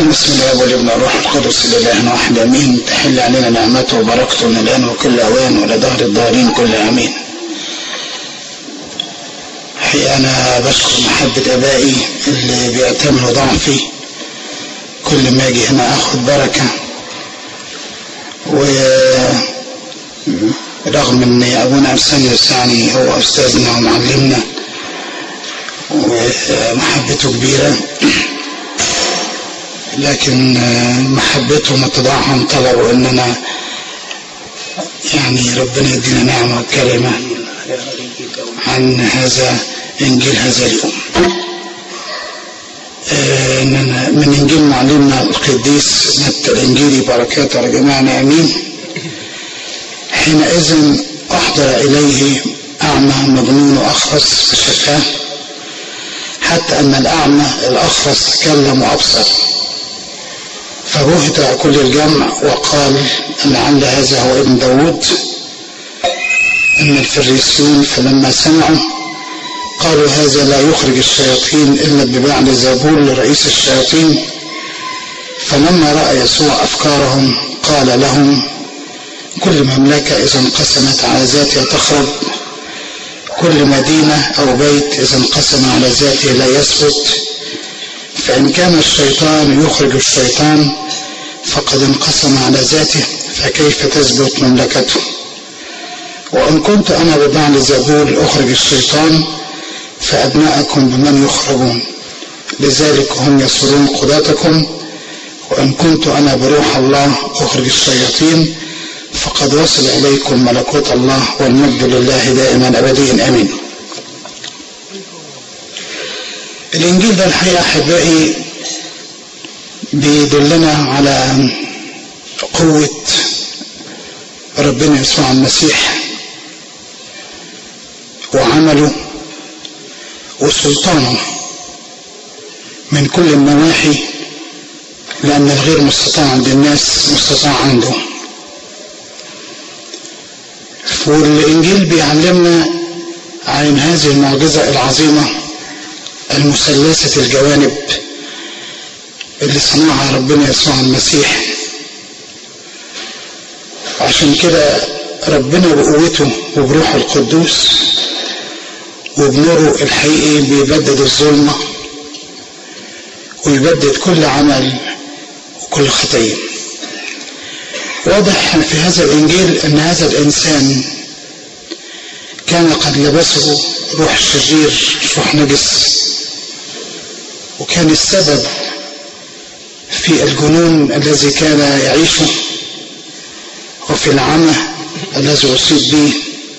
بسم الله والابن والروح القدس الاله واحد امين تحل علينا نعمته وبركته من الان وكل اوان ولدهر الدارين كل امين حقيقة أنا بشكر محبة آبائي اللي بيعتمروا ضعفي كل ما أجي هنا أخد بركة ورغم إن أبونا أرسانيوس يعني هو أستاذنا ومعلمنا ومحبته كبيرة لكن محبتهم واتضاعهم طلبوا ان انا يعني ربنا يدينا نعمة وكلمة عن هذا انجيل هذا اليوم من انجيل معلمنا القديس متى الانجيلي بركاته على جميعنا امين حينئذ احضر اليه اعمى مجنون اخرس فشفاه حتى ان الاعمى الاخرس تكلم وابصر فبهت كل الجمع وقال لعل هذا هو ابن داود أما الفريسيون فلما سمعوا قالوا هذا لا يخرج الشياطين إلا ببعل زابول لرئيس الشياطين فلما رأى يسوع أفكارهم قال لهم كل مملكة إذا انقسمت على ذاتها تخرب كل مدينة أو بيت إذا انقسم على ذاته لا يثبت فإن كان الشيطان يخرج الشيطان فقد انقسم على ذاته فكيف تثبت مملكته وإن كنت أنا ببعل زبول أخرج الشيطان فأبناءكم بمن يخرجون لذلك هم يسرون قضاتكم وإن كنت أنا بروح الله أخرج الشياطين فقد وصل إليكم ملكوت الله والمجد لله دائما أبديا آمين الإنجيل ده الحقيقة أحبائي بيدلنا على قوة ربنا يسوع المسيح وعمله وسلطانه من كل النواحي لأن الغير مستطاع عند الناس مستطاع عنده والإنجيل بيعلمنا عن هذه المعجزة العظيمة المثلثة الجوانب اللي صنعها ربنا يسوع المسيح عشان كده ربنا بقوته وبروحه القدوس وبنوره الحقيقي بيبدد الظلمة ويبدد كل عمل وكل خطية واضح في هذا الإنجيل أن هذا الإنسان كان قد لبسه روح شرير روح نجس وكان السبب في الجنون الذي كان يعيشه وفي العمى الذي أصيب به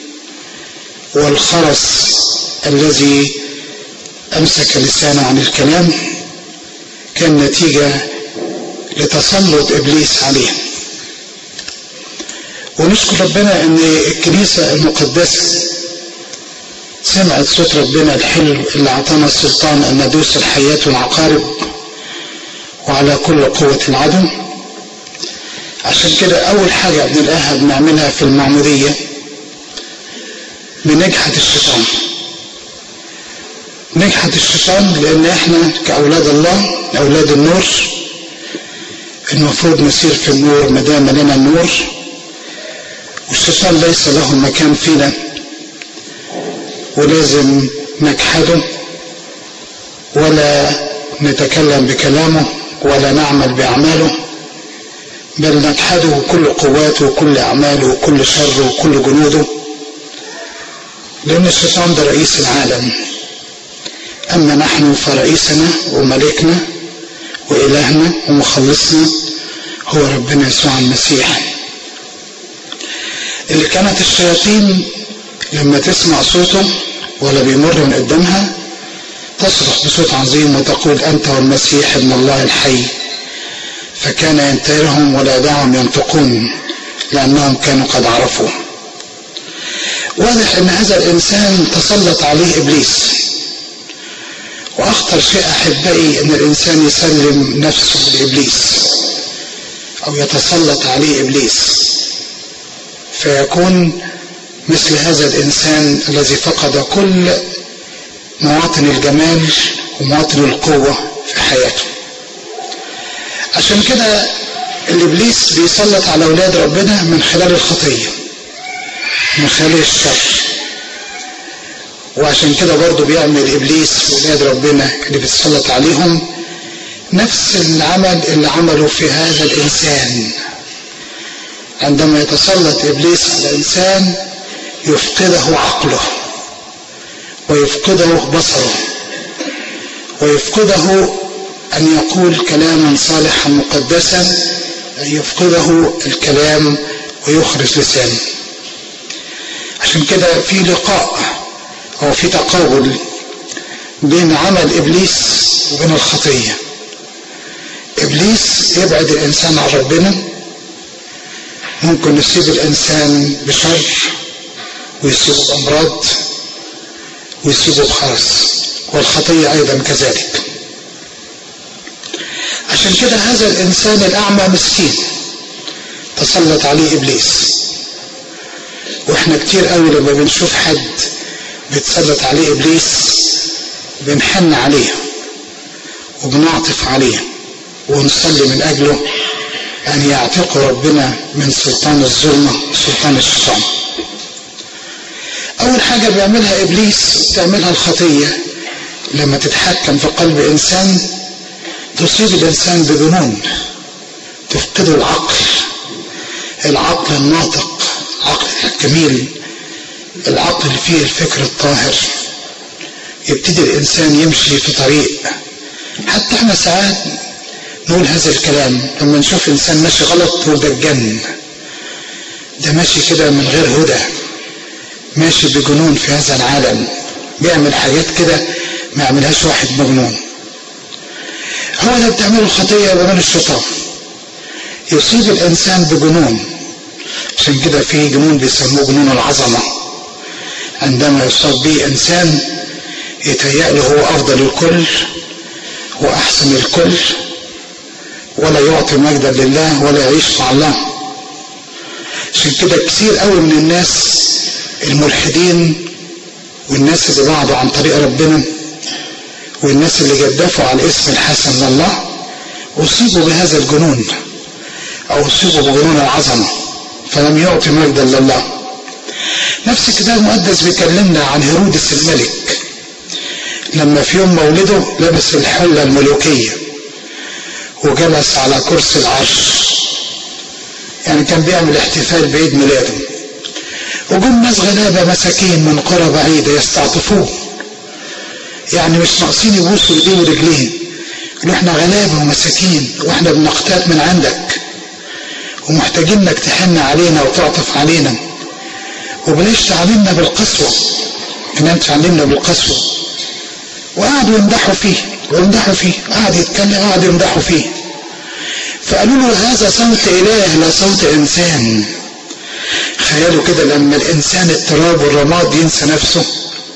والخرس الذي أمسك لسانه عن الكلام كان نتيجة لتسلط إبليس عليه ونشكر ربنا أن الكنيسة المقدسة سمعت صوت ربنا الحلو اللي أعطانا السلطان أن ندوس الحياة والعقارب وعلى كل قوة العدو عشان كده أول حاجة بنلاقيها بنعملها في المعمودية بنجحد الشيطان نجحد الشيطان لأن احنا كأولاد الله أولاد النور المفروض نسير في النور ما دام لنا النور والشيطان ليس له مكان فينا ولازم نجحده ولا نتكلم بكلامه ولا نعمل بأعماله بل نجحده كل قواته وكل أعماله وكل شره وكل جنوده لأن الشيطان ده رئيس العالم أما نحن فرئيسنا وملكنا وإلهنا ومخلصنا هو ربنا يسوع المسيح اللي كانت الشياطين لما تسمع صوته ولا بيمر من قدامها تصرخ بصوت عظيم وتقول أنت والمسيح ابن الله الحي فكان ينتهرهم ولا يدعهم ينطقون لأنهم كانوا قد عرفوا واضح أن هذا الإنسان تسلط عليه إبليس وأخطر شيء أحبائي أن الإنسان يسلم نفسه لإبليس أو يتسلط عليه إبليس فيكون مثل هذا الإنسان الذي فقد كل مواطن الجمال ومواطن القوة في حياته عشان كده الابليس بيسلط على اولاد ربنا من خلال الخطيه من خلال الشر وعشان كده برضه بيعمل ابليس واولاد ربنا اللي بيتسلط عليهم نفس العمل اللي عمله في هذا الانسان عندما يتسلط ابليس على الانسان يفقده عقله ويفقده بصره ويفقده ان يقول كلاما صالحا مقدسا ان يفقده الكلام ويخرج لسانه عشان كده في لقاء او في تقابل بين عمل ابليس وبين الخطيه ابليس يبعد الانسان عن ربنا ممكن يصيب الانسان بشر ويصيبه بامراض ويصيبه بخرس والخطيه ايضا كذلك عشان كده هذا الانسان الاعمى مسكين تسلط عليه ابليس واحنا كتير قوي لما بنشوف حد بيتسلط عليه ابليس بنحن عليه وبنعطف عليه ونصلي من اجله ان يعتق ربنا من سلطان الظلمه سلطان الشيطان اول حاجه بيعملها ابليس بتعملها الخطيه لما تتحكم في قلب انسان تصيب الانسان بجنون تفقده العقل العقل الناطق عقل الجميل العقل اللي فيه الفكر الطاهر يبتدي الانسان يمشي في طريق حتى احنا ساعات نقول هذا الكلام لما نشوف انسان ماشي غلط نقول ده الجن ده ماشي كده من غير هدى ماشي بجنون في هذا العالم بيعمل حاجات كده ما يعملهاش واحد مجنون هو ده بتعمله الخطيه بمال الشيطان يصيب الانسان بجنون عشان كده في جنون بيسموه جنون العظمه عندما يصاب به انسان يتهيأ له هو افضل الكل واحسن الكل ولا يعطي مجدا لله ولا يعيش مع الله عشان كده كتير قوي من الناس الملحدين والناس اللي بعدوا عن طريق ربنا والناس اللي جدفوا على الاسم الحسن لله اصيبوا بهذا الجنون او اصيبوا بجنون العظمه فلم يعطي مجدا لله نفس الكتاب المقدس بيكلمنا عن هيرودس الملك لما في يوم مولده لبس الحله الملوكيه وجلس على كرسي العرش يعني كان بيعمل احتفال بعيد ميلاده وجم ناس غلابه مساكين من قرى بعيده يستعطفوه يعني مش ناقصين يبوسوا ايديه ورجليه يقولوا احنا غلابه ومساكين واحنا بنقتات من عندك ومحتاجين انك تحن علينا وتعطف علينا وبلاش تعلمنا بالقسوه كمان تعلمنا بالقسوه وقعدوا يمدحوا فيه ويمدحوا فيه قعد يتكلم قعد يمدحوا فيه فقالوا له هذا صوت اله لا صوت انسان خيالوا كده لما الانسان التراب والرماد ينسى نفسه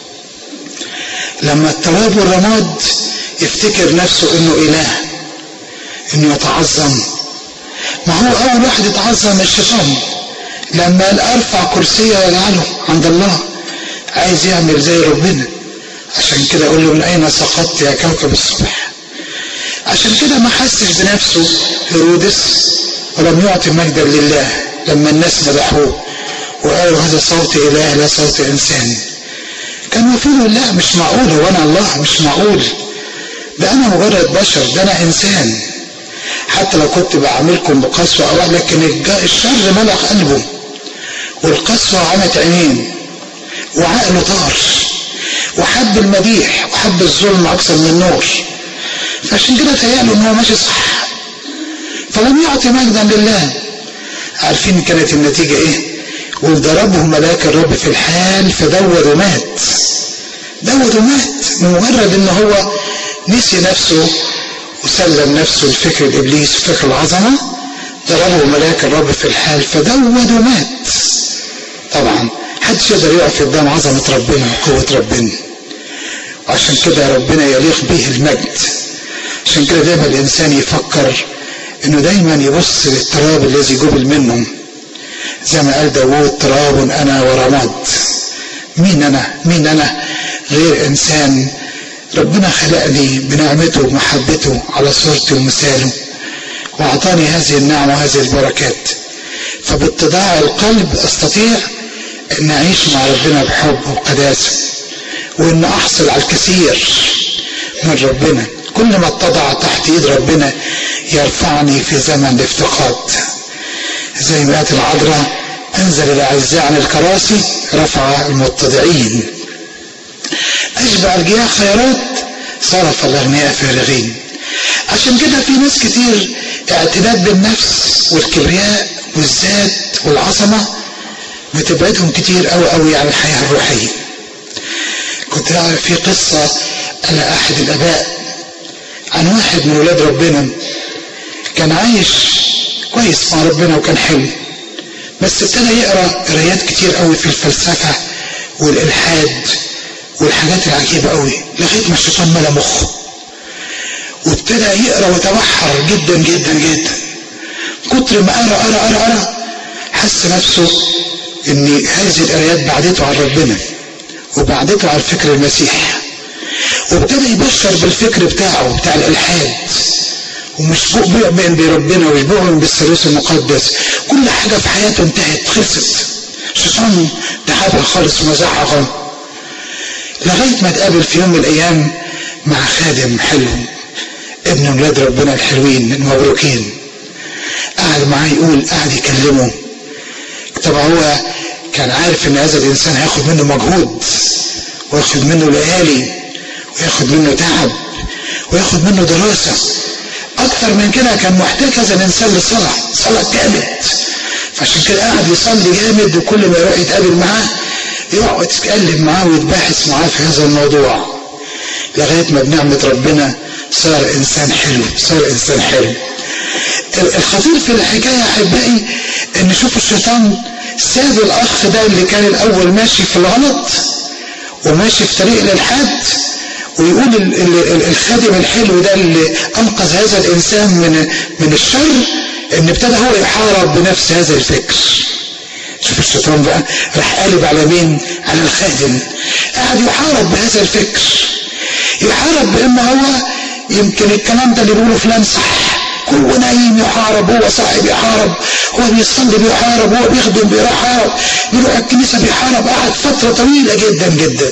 لما التراب والرماد يفتكر نفسه انه اله انه يتعظم ما هو اول واحد يتعظم الشيطان لما قال ارفع كرسي يجعله عند الله عايز يعمل زي ربنا عشان كده اقول له من اين سقطت يا كوكب الصبح عشان كده ما حسش بنفسه هيرودس ولم يعطي مجدا لله لما الناس مدحوه وقالوا هذا صوت اله لا صوت انسان كان المفروض لا مش معقول هو انا الله مش معقول ده انا مجرد بشر ده انا انسان حتى لو كنت بعاملكم بقسوة أو لكن الشر ملأ قلبه والقسوة عمت عينين وعقله طار وحب المديح وحب الظلم أكثر من النور فعشان كده تهيأله إن هو ماشي صح فلم يعطي مجدا لله عارفين كانت النتيجة إيه؟ وضربه ملاك الرب في الحال فدود ومات دود ومات بمجرد إن هو نسي نفسه وسلم نفسه لفكر الابليس وفكر العظمه ضربه ملاك الرب في الحال فدود ومات طبعا محدش يقدر يقف قدام عظمه ربنا وقوه ربنا وعشان كده ربنا يليق به المجد عشان كده دايما الانسان يفكر انه دايما يبص للتراب الذي جبل منه زي ما قال داوود تراب انا ورماد مين انا مين انا غير انسان ربنا خلقني بنعمته ومحبته على صورته ومثاله وأعطاني هذه النعمة وهذه البركات فباتضاع القلب أستطيع أن أعيش مع ربنا بحب وقداسة وأن أحصل على الكثير من ربنا كل ما اتضع تحت ايد ربنا يرفعني في زمن الافتقاد زي ما قالت العذراء انزل الاعزاء عن الكراسي رفع المتضعين اشبع الجياع خيرات صرف الاغنياء فارغين عشان كده في ناس كتير اعتداد بالنفس والكبرياء والذات والعظمه بتبعدهم كتير قوي قوي عن الحياه الروحيه كنت اعرف في قصه على احد الاباء عن واحد من ولاد ربنا كان عايش كويس مع ربنا وكان حلو بس ابتدى يقرا قرايات كتير قوي في الفلسفه والالحاد والحاجات العجيبه قوي لغايه ما الشيطان ملا مخه وابتدى يقرا ويتبحر جدا جدا جدا كتر ما قرا قرا قرا قرا حس نفسه ان هذه القرايات بعدته عن ربنا وبعدته عن فكر المسيح وابتدى يبشر بالفكر بتاعه بتاع الالحاد ومش بيؤمن بربنا ومش بيؤمن بالثالوث المقدس كل حاجه في حياته انتهت خلصت الشيطان تعبها خالص ومزعها خالص لغايه ما اتقابل في يوم من الايام مع خادم حلو ابن ولاد ربنا الحلوين المبروكين قعد معاه يقول قعد يكلمه طبعا هو كان عارف ان هذا الانسان هياخد منه مجهود وياخد منه ليالي وياخد منه تعب وياخد منه دراسة أكتر من كده كان محتاج هذا الإنسان للصلاة صلاة جامد فعشان كده قاعد يصلي جامد وكل ما يروح يتقابل معاه يقعد يتكلم معاه ويتباحث معاه في هذا الموضوع لغاية ما بنعمة ربنا صار إنسان حلو صار إنسان حلو الخطير في الحكاية أحبائي إن شوف الشيطان ساب الأخ ده اللي كان الأول ماشي في الغلط وماشي في طريق الإلحاد ويقول الخادم الحلو ده اللي انقذ هذا الانسان من من الشر ان ابتدى هو يحارب بنفس هذا الفكر شوف الشيطان بقى راح قالب على مين على الخادم قاعد يحارب بهذا الفكر يحارب بان هو يمكن الكلام ده اللي بيقوله فلان صح هو نايم يحارب هو صاحب يحارب هو بيصلي بيحارب هو بيخدم بيحارب بيروح الكنيسه بيحارب قعد فتره طويله جدا جدا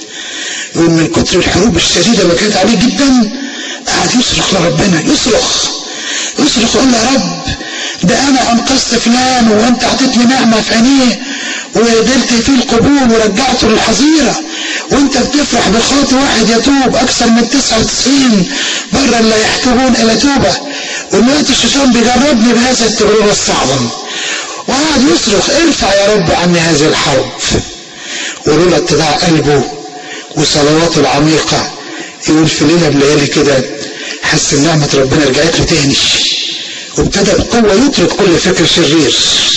يقول من كتر الحروب الشديدة اللي كانت عليه جدا قعد يصرخ لربنا يصرخ يصرخ يقول يا رب ده انا انقذت فلان وانت اعطيتني نعمة في عينيه ودلت فيه القبول ورجعته للحظيرة وانت بتفرح بخاطي واحد يتوب اكثر من 99 برا لا يحتاجون الى توبة ودلوقتي الشيطان بيجربني بهذا التجربة الصعبة وقعد يصرخ ارفع يا رب عني هذه الحرب ولولا اتباع قلبه وصلواته العميقة يقول في ليلة من الليالي كده حس ان نعمة ربنا رجعت له تاني وابتدى بقوة يترك كل فكر شرير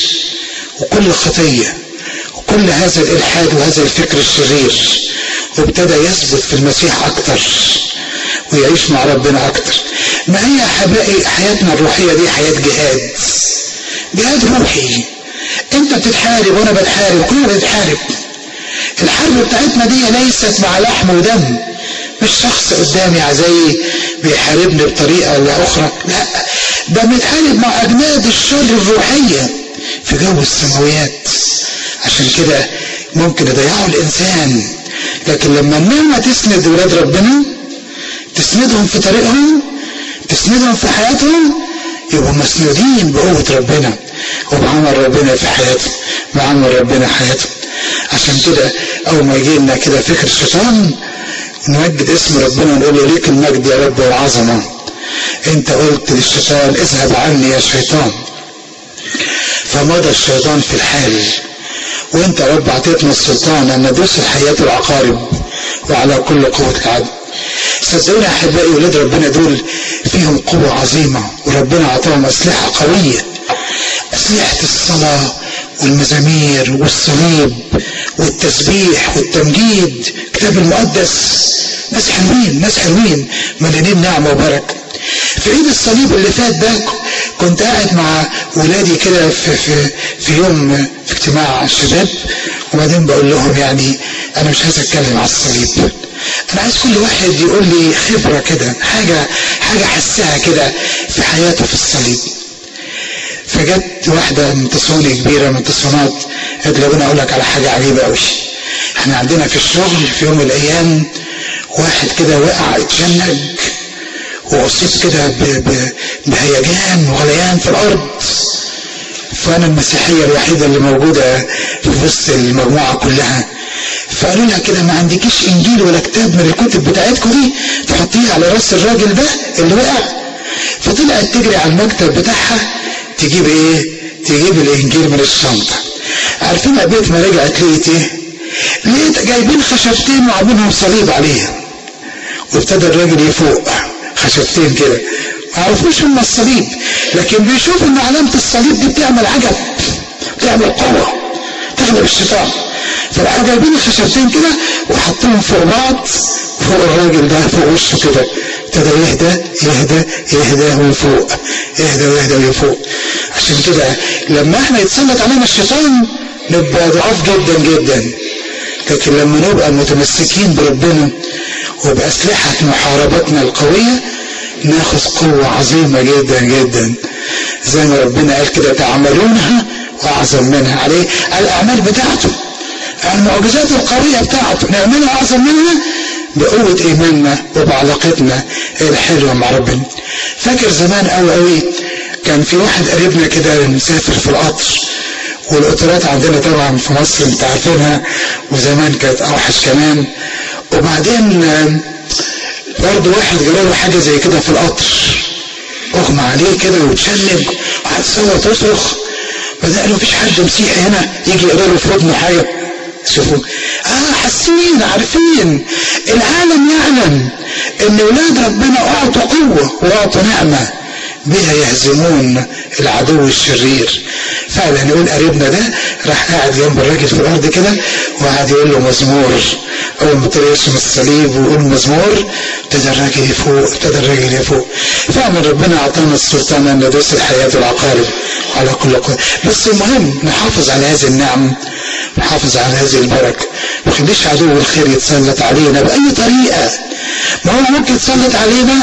وكل خطية وكل هذا الإلحاد وهذا الفكر الشرير وابتدى يثبت في المسيح أكتر ويعيش مع ربنا أكتر ما هي حبائي حياتنا الروحية دي حياة جهاد جهاد روحي انت بتتحارب وانا بتحارب كلنا بنتحارب الحرب بتاعتنا دي ليست مع لحم ودم مش شخص قدامي عزي بيحاربني بطريقة ولا أخرى لا ده بنتحارب مع أجناد الشر الروحية في جو السماويات عشان كده ممكن يضيعوا الإنسان لكن لما النعمة تسند ولاد ربنا تسندهم في طريقهم تسندهم في حياتهم يبقوا مسنودين بقوة ربنا وبعمل ربنا في حياتهم بعمل ربنا حياتهم عشان كده اول ما يجي لنا كده فكر الشيطان نمجد اسم ربنا ونقول له ليك المجد يا رب والعظمه انت قلت للشيطان اذهب عني يا شيطان فمضى الشيطان في الحال وانت يا رب اعطيتنا السلطان ان ندوس الحياه العقارب وعلى كل قوه العدل صدقوني يا احبائي ولاد ربنا دول فيهم قوه عظيمه وربنا اعطاهم اسلحه قويه اسلحه الصلاه والمزامير والصليب والتسبيح والتمجيد الكتاب المقدس ناس حلوين ناس حلوين مليانين نعمه وبركه في عيد الصليب اللي فات ده كنت قاعد مع ولادي كده في, في, في يوم في اجتماع الشباب وبعدين بقول لهم يعني انا مش عايز اتكلم على الصليب انا عايز كل واحد يقول لي خبرة كده حاجة حاجة حسها كده في حياته في الصليب فجت واحدة منتصوني كبيرة من تصونات قالت لي انا اقول لك على حاجة عجيبة قوي احنا عندنا في الشغل في يوم من الايام واحد كده وقع اتشنج واصيب كده بهيجان وغليان في الارض فانا المسيحية الوحيدة اللي موجودة في وسط المجموعة كلها فقالوا لها كده ما عندكيش انجيل ولا كتاب من الكتب بتاعتكم دي تحطيه على راس الراجل ده اللي وقع فطلعت تجري على المكتب بتاعها تجيب ايه تجيب الانجيل من الشنطة عارفين بيت ما رجعت لقيت ايه لقيت جايبين خشبتين وعاملينهم صليب عليها وابتدى الراجل يفوق خشبتين كده ما عرفوش هم الصليب لكن بيشوف ان علامة الصليب دي بتعمل عجب بتعمل قوة تغلب الشيطان فراحوا جايبين الخشبتين كده وحطوهم فوق بعض فوق الراجل ده فوق وشه كده ابتدى يهدى يهدى يهدى ويفوق يهدى ويهدى ويفوق عشان كده لما احنا يتسلط علينا الشيطان نبقى ضعاف جدا جدا لكن لما نبقى متمسكين بربنا وبأسلحة محاربتنا القوية ناخذ قوة عظيمة جدا جدا زي ما ربنا قال كده تعملونها وأعظم منها عليه الأعمال بتاعته المعجزات القوية بتاعته نعملها أعظم منها بقوة إيماننا وبعلاقتنا الحلوة مع ربنا فاكر زمان قوي قوي كان في واحد قريبنا كده مسافر في القطر والقطارات عندنا طبعا في مصر انت عارفينها وزمان كانت اوحش كمان وبعدين برضه واحد جراله حاجه زي كده في القطر اغمى عليه كده وتشنج وقعد تصور تصرخ بدأ له مفيش حد مسيحي هنا يجي يقرا له في ودنه حاجه شوفوا اه حاسين عارفين العالم يعلم ان ولاد ربنا اعطوا قوه واعطوا نعمه بها يهزمون العدو الشرير فعلا يقول قريبنا ده راح قاعد جنب الراجل في الارض كده وقعد يقول له مزمور اول ما ابتدى يرسم الصليب ويقول مزمور ابتدى الراجل يفوق ابتدى الراجل يفوق فعلا ربنا اعطانا السلطان ان ندوس الحياه والعقارب على كل قوه بس المهم نحافظ على هذه النعم نحافظ على هذه البركه ما نخليش عدو الخير يتسلط علينا باي طريقه ما هو ممكن يتسلط علينا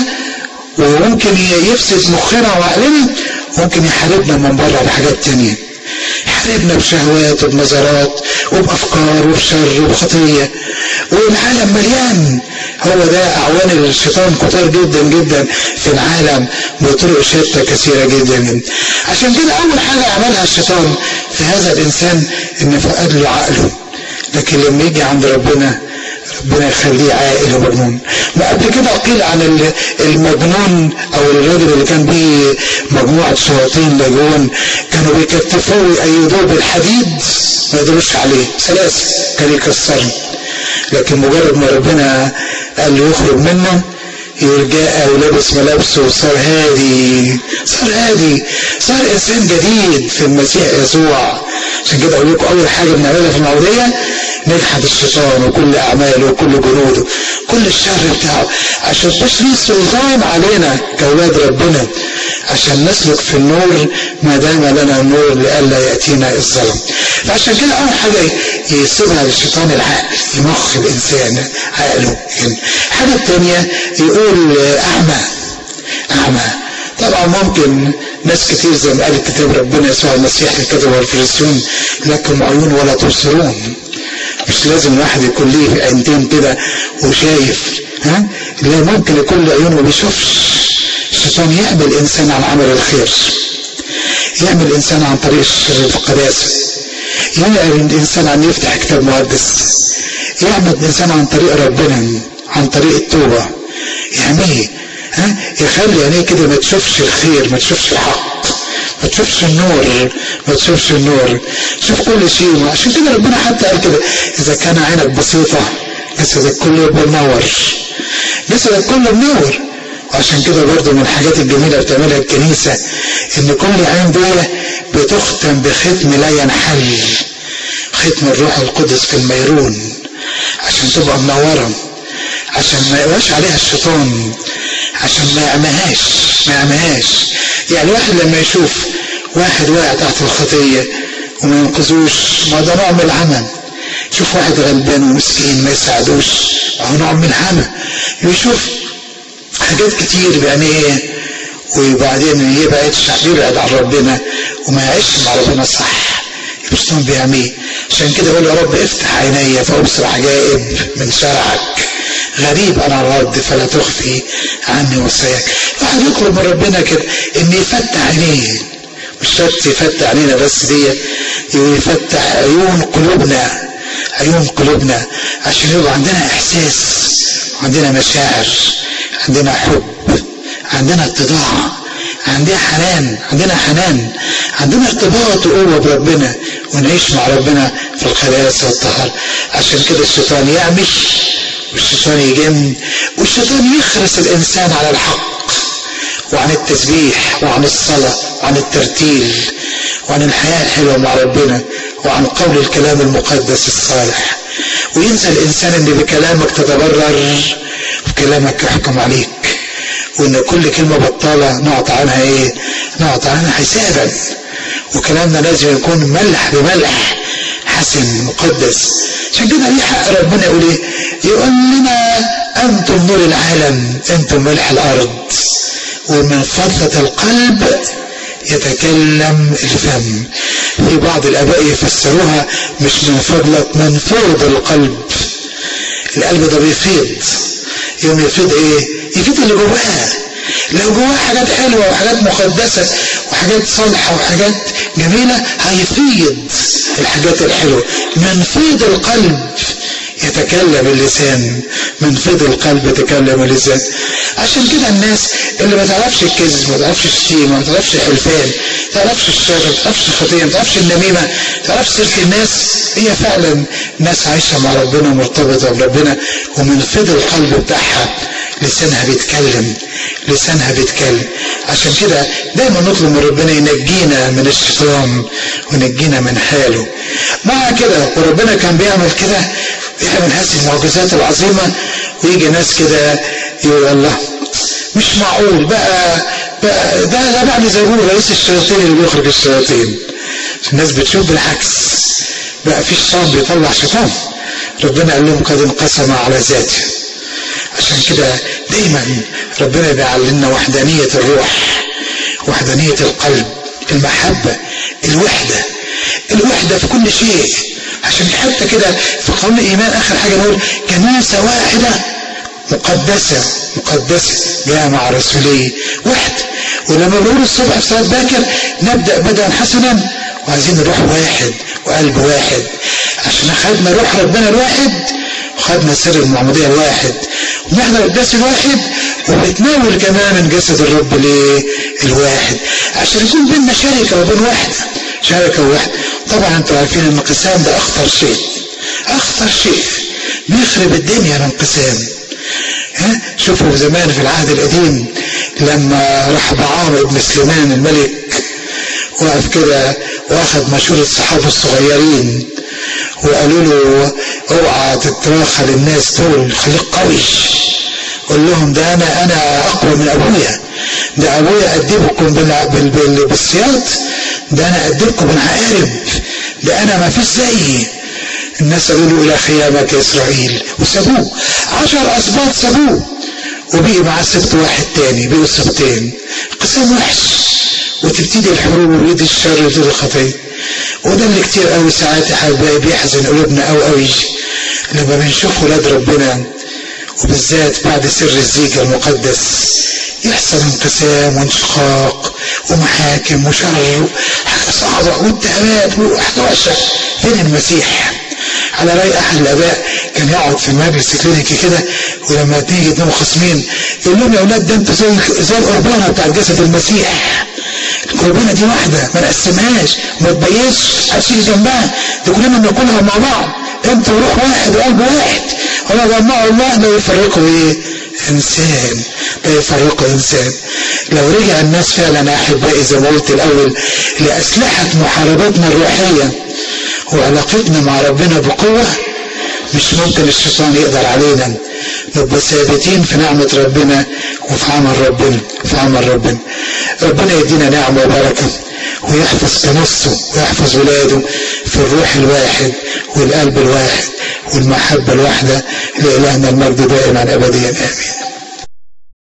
وممكن يفسد مخنا وعقلنا ممكن يحاربنا من بره بحاجات تانية يحاربنا بشهوات وبنظرات وبأفكار وبشر وبخطية والعالم مليان هو ده أعوان الشيطان كتار جدا جدا في العالم بطرق شتى كثيرة جدا عشان كده أول حاجة عملها الشيطان في هذا الإنسان إن فقد له عقله لكن لما يجي عند ربنا ربنا يخليه عاقل ومجنون وقبل كده قيل عن المجنون او الراجل اللي كان بيه مجموعه شياطين لاجون كانوا بيكتفوه ويأيدوه بالحديد ما يقدروش عليه سلاسل كان يكسرهم لكن مجرد ما ربنا قال له يخرج منه يقول جاء ولبس ملابسه وصار هادي صار هادي صار انسان جديد في المسيح يسوع عشان كده اقول لكم اول حاجه بنعملها في المعموديه نجحد الشيطان وكل اعماله وكل جنوده كل الشر بتاعه عشان مش ليه سلطان علينا كاولاد ربنا عشان نسلك في النور ما دام لنا النور لئلا ياتينا الظلم فعشان كده اول حاجه يسيبها للشيطان العقل يمخ الانسان عقله الحاجه الثانيه يقول اعمى اعمى طبعا ممكن ناس كتير زي ما قال الكتاب ربنا يسوع المسيح الكتب والفريسيون لكم عيون ولا تبصرون مش لازم الواحد يكون ليه عينتين كده وشايف ها لا ممكن يكون له عيون وما بيشوفش الشيطان يعمل انسان عن عمل الخير يعمل انسان عن طريق الشر القداسه يعمل الانسان عن يفتح كتاب مقدس يعمل الانسان عن طريق ربنا عن طريق التوبه يعمل ها يخلي عينيه كده ما تشوفش الخير ما تشوفش الحق ما تشوفش النور ما تشوفش النور شوف كل شيء عشان كده ربنا حتى قال كده اذا كان عينك بسيطه جسدك كله يبقى منور جسدك كله منور وعشان كده برضه من الحاجات الجميله بتعملها الكنيسه ان كل عين دي بتختم بختم لا ينحل ختم الروح القدس في الميرون عشان تبقى منوره عشان ما يبقاش عليها الشيطان عشان ما يعمهاش ما يعمهاش يعني واحد لما يشوف واحد واقع تحت الخطية وما ينقذوش ما ده نوع من العمل شوف واحد غلبان ومسكين ما يساعدوش اهو نوع من الهنا يشوف حاجات كتير يعني ايه وبعدين يبعد يبعد عن ربنا وما يعيش مع ربنا صح يبصون بيعميه عشان كده يقول يا رب افتح عيني فابصر عجائب من شرعك غريب انا الرد فلا تخفي عني وصاياك واحد يطلب من ربنا كده ان يفتح عينيه مش شرط يفتح عينينا بس دي يفتح عيون قلوبنا عيون قلوبنا عشان يبقى عندنا احساس عندنا مشاعر عندنا حب عندنا اتضاع عندنا حنان عندنا حنان عندنا ارتباط وقوة بربنا ونعيش مع ربنا في القداسة والطهارة عشان كده الشيطان يعمش والشيطان يجن والشيطان يخرس الإنسان على الحق وعن التسبيح وعن الصلاة وعن الترتيل وعن الحياة الحلوة مع ربنا وعن قول الكلام المقدس الصالح وينسى الإنسان إن بكلامك تتبرر وبكلامك يحكم عليك وإن كل كلمة بطالة نعطى عنها إيه؟ نعطى عنها حسابا وكلامنا لازم يكون ملح بملح حسن مقدس عشان كده ليه حق ربنا يقول ايه؟ يقول لنا انتم نور العالم انتم ملح الارض ومن فضلة القلب يتكلم الفم في بعض الاباء يفسروها مش من فضلة من فوض القلب القلب ده بيفيض يوم يفيض ايه يفيض اللي جواه لو جواه حاجات حلوة وحاجات مقدسة وحاجات صالحة وحاجات جميلة هيفيض الحاجات الحلوة من فيض القلب يتكلم اللسان من فيض القلب يتكلم اللسان عشان كده الناس اللي ما تعرفش الكذب ما تعرفش الشتيمه ما تعرفش الحلفان ما تعرفش الشر ما تعرفش الخطيه ما تعرفش النميمه ما تعرفش سيره الناس هي فعلا ناس عايشه مع ربنا مرتبطه بربنا ومن فيض القلب بتاعها لسانها بيتكلم لسانها بيتكلم عشان كده دايما نطلب من ربنا ينجينا من الشيطان وينجينا من حاله مع كده وربنا كان بيعمل كده بيعمل هذه المعجزات العظيمة ويجي ناس كده يقول الله مش معقول بقى, بقى ده ده بعد زبون رئيس الشياطين اللي بيخرج الشياطين الناس بتشوف بالعكس بقى في شيطان بيطلع شيطان ربنا قال لهم قد انقسم على ذاته عشان كده دايما ربنا بيعلمنا وحدانية الروح وحدانية القلب المحبة الوحدة الوحدة في كل شيء عشان حتى كده في قانون الإيمان آخر حاجة نقول كنيسة واحدة مقدسة مقدسة جاء مع رسولي واحد ولما بنقول الصبح في صلاة باكر نبدأ بدءا حسنا وعايزين نروح واحد وقلب واحد عشان خدنا روح ربنا الواحد وخدنا سر المعمودية الواحد ونحضر القداس الواحد وبنتناول كمان من جسد الرب ليه الواحد عشان يكون بيننا شركة وبين واحدة شركة واحدة طبعا انتوا عارفين ان الانقسام ده اخطر شيء اخطر شيء بيخرب الدنيا الانقسام ها شوفوا زمان في العهد القديم لما راح بعام ابن سليمان الملك وقف كده واخد مشورة الصحابة الصغيرين وقالوا له اوعى تتراخى للناس دول خليك قوي قول لهم ده انا انا اقوى من ابويا ده ابويا ادبكم بالسياط ده انا ادبكم بالعقارب ده انا ما فيش زيي الناس قالوا له الى خيامك يا اسرائيل وسابوه عشر اسباط سابوه وبقي معاه سبت واحد تاني بقوا سبتين قسم وحش وتبتدي الحروب ويد الشر ويد الخطيه وده اللي كتير قوي ساعات يا حبايبي بيحزن قلوبنا قوي قوي لما بنشوف ولاد ربنا وبالذات بعد سر الزيجة المقدس يحصل انقسام وانشقاق ومحاكم وشر حاجة صعبة واتهامات وحاجة وحشة فين المسيح؟ على رأي أحد الآباء كان يقعد في مجلس كلينيكي كده ولما تيجي اتنين خصمين يقول لهم يا أولاد ده أنتوا زي زي القربانة بتاع جسد المسيح القربانة دي واحدة ما نقسمهاش وما تبيزش محدش يجي جنبها دي كلنا بناكلها مع بعض انتوا روح واحد وقلب واحد وما جمعوا الله لا يفرقوا ايه انسان لا يفرقوا انسان لو رجع الناس فعلا احبائي زي ما قلت الاول لاسلحه محاربتنا الروحيه وعلاقتنا مع ربنا بقوه مش ممكن الشيطان يقدر علينا نبقى ثابتين في نعمة ربنا وفي عمل ربنا في عمل ربنا ربنا يدينا نعمة وبركة ويحفظ كنيسته ويحفظ ولاده في الروح الواحد والقلب الواحد والمحبة الواحدة لإلهنا المجد دائما أبديا آمين